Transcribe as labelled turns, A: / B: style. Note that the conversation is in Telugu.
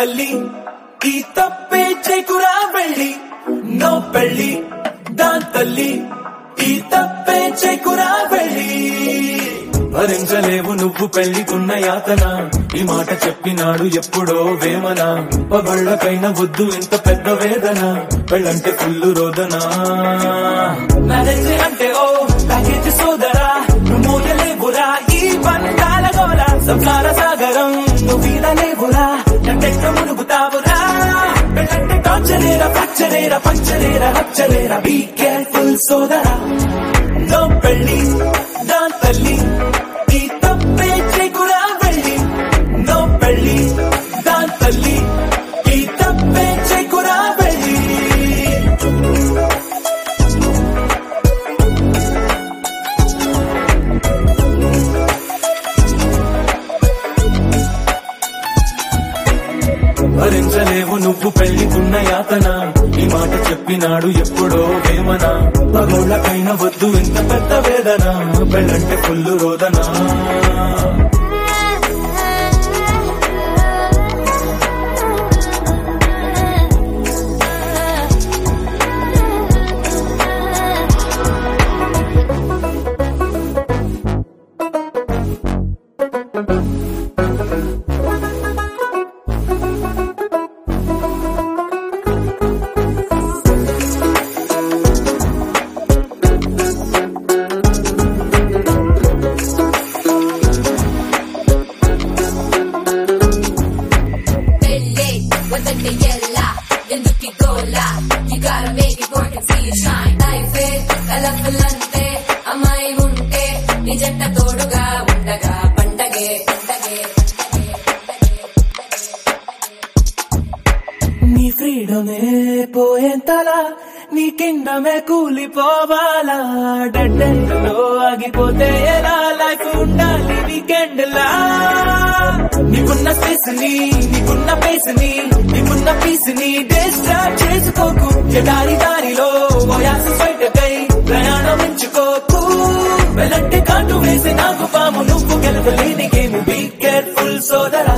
A: తల్లి ఈ తప్పే చేకురా వెళ్ళి నో పెళ్ళి దాన్ తల్లి ఈ తప్పే చేకురా వెళ్ళి భరించలేవు నువ్వు పెళ్లికున్న యాతన ఈ మాట చెప్పినాడు ఎప్పుడో వేమన పగళ్ళకైన వద్దు ఇంత పెద్ద వేదన పెళ్ళంటే ఫుల్లు రోదన మ్యారేజ్ అంటే ఓ ప్యాకేజ్ సోదరా నువ్వు మోయలేవురా ఈ బంధాల గోల సంసార సాగరం నువ్వు వీడలేవురా నన్నెక్క మునుగుతావురా పెళ్ళంటే టార్చరేరా ఫ్రాక్చరేరా పంచరేరా రచ్చరేరా బీ కేర్ఫుల్ సోదరా నో పెళ్ళి దాన్ తల్లి ఈ తప్పే చేకురా వెళ్ళి నో పెళ్ళి దాన్ తల్లి ఈ తప్పే చేకురా వెళ్ళి భరించలేవు నువ్వు పెళ్లికున్న యాతన ఈ మాట చెప్పినాడు ఎప్పుడో వేమన పగోళ్ళకైన వద్దు ఇంత పెద్ద వేదన పెళ్ళంటే ఫుల్లు రోదన
B: పెళ్ళే వద్దంటే ఎల్లా ఎందుకు గోలా You gotta make it work and see it shine life colourful అంతే అమ్మాయి ఉంటే నీ జంట తోడుగా ఉండగా పండగే పండగే
A: నీ ఫ్రీడమే పోయేంతలా నీ కిండమే కూలిపోవాలా డెడ్ లో ఆగిపోతే ఎలా లైఫ్ ఉండాలి వీకెండ్ లా నీకున్న స్పేస్ ని నీకున్న పేస్ ని నీకున్న పీస్ ని డిస్ట్రాక్ట్ చేసుకోకు ఎదారి దారిలో ఓయాస బయటకై ప్రయాణం ఎంచుకోకు వెళ్ళంటే కాటు వేసి నాకు పాము నువ్వు గెలవలేని గేమ్ బీ కేర్ఫుల్ సోదరా